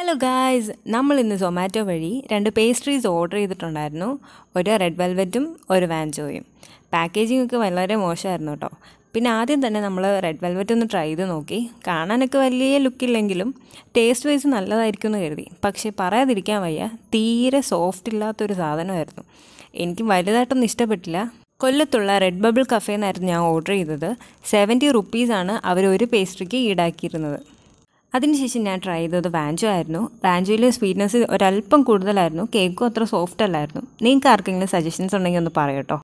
hello guys നമ്മൾ ഇന്ന് സൊമാറ്റോ വഴി രണ്ട് പേസ്ട്രീസ് ഓർഡർ ചെയ്തിട്ടുണ്ടായിരുന്നു ഒരു റെഡ് വെൽവെറ്റും ഒരു വാൻജോയും പാക്കേജിംഗ് ഒക്കെ വളരെ മോശമായിരുന്നു കേട്ടോ പിന്നെ ആദ്യം തന്നെ നമ്മൾ റെഡ് വെൽവെറ്റ് ഒന്ന് ട്രൈ ചെയ്ത് നോക്കി കാണാനൊക്കെ വലിയ ലുക്കില്ലെങ്കിലും ടേസ്റ്റ് വൈസ് നല്ലതായിരിക്കും എന്ന് കരുതി പക്ഷേ പറയാതിരിക്കാൻ വയ്യ തീരെ സോഫ്റ്റ് ഇല്ലാത്തൊരു സാധനമായിരുന്നു എനിക്ക് വലുതായിട്ടൊന്നും ഇഷ്ടപ്പെട്ടില്ല കൊല്ലത്തുള്ള റെഡ് ബബിൾ കഫേന്നായിരുന്നു ഞാൻ ഓർഡർ ചെയ്തത് സെവൻറ്റി റുപ്പീസാണ് അവർ ഒരു പേസ്ട്രിക്ക് ഈടാക്കിയിരുന്നത് അതിനുശേഷം ഞാൻ ട്രൈ ചെയ്തത് വാഞ്ചോ ആയിരുന്നു വാഞ്ചോയിൽ സ്വീറ്റ്നെസ് ഒരല്പം കൂടുതലായിരുന്നു കേക്കും അത്ര സോഫ്റ്റ് അല്ലായിരുന്നു നിങ്ങൾക്ക് ആർക്കെങ്കിലും സജഷൻസ് ഉണ്ടെങ്കിൽ ഒന്ന് പറയട്ടോ